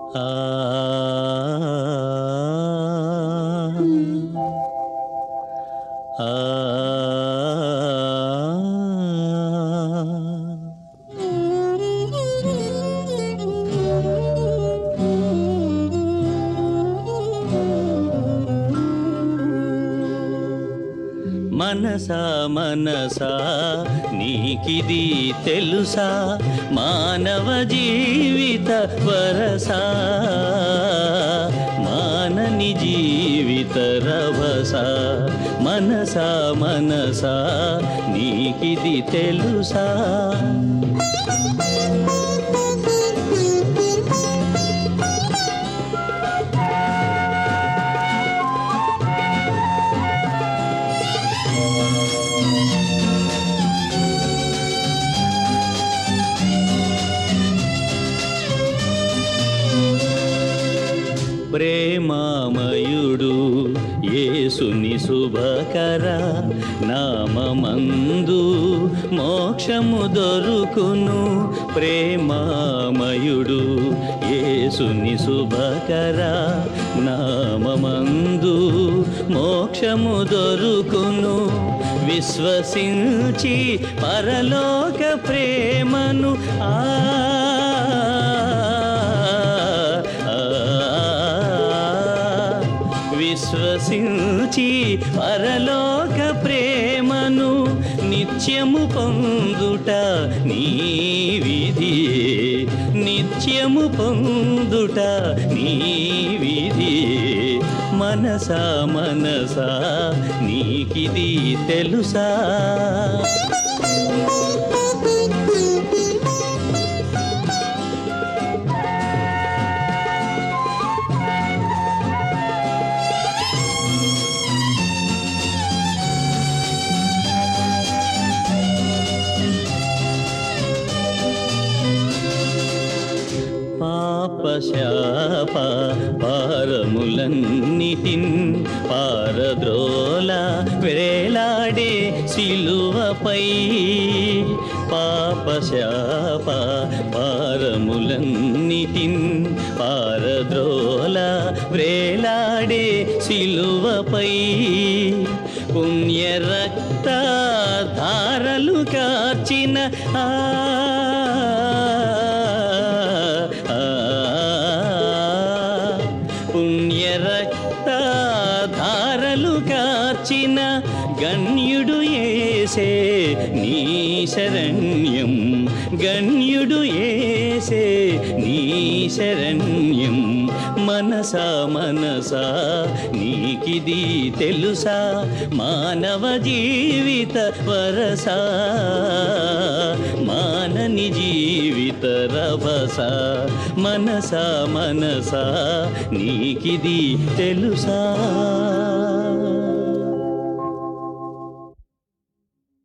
ఆ ఆ మనసా మనసా నీకిది తెలుసా మానవ జీవిత వరసా మానని జీవిత రభస మనసా మనసా నీకిది తెలుసా ప్రేమామయుడు యేసుని శుభకర నామమందు మోక్షము దొరుకును ప్రేమామయుడు యేసుని శుభకర నామమందు మోక్షము దొరుకును విశ్వసించి పరలోక ప్రేమను ఆ విశ్వసించి పరలోక ప్రేమను నిత్యము పొందుట నీ విధి నిత్యము పొందుట నీ విధి మనసా మనసా నీకిది తెలుసా పాపశాప పారములన్నిటిన్ పారద్రోల వేలాడే సిలువపై పాపశాప పారములన్నిటిన్ పారద్రోల వేలాడే సిలువపై పుణ్య రక్త ధారలు కార్చిన ఆ పుణ్య రక్త ధారలు కాచిన గణ్యుడు ఏసే నీ శరణ్యం గణ్యుడు ఏసే నీ శరణ్యం మనసా మనసా నీకిది తెలుసా మానవ జీవిత వరసా మానని జీవిత రభస మనసా మనసా నీకిది తెలుసా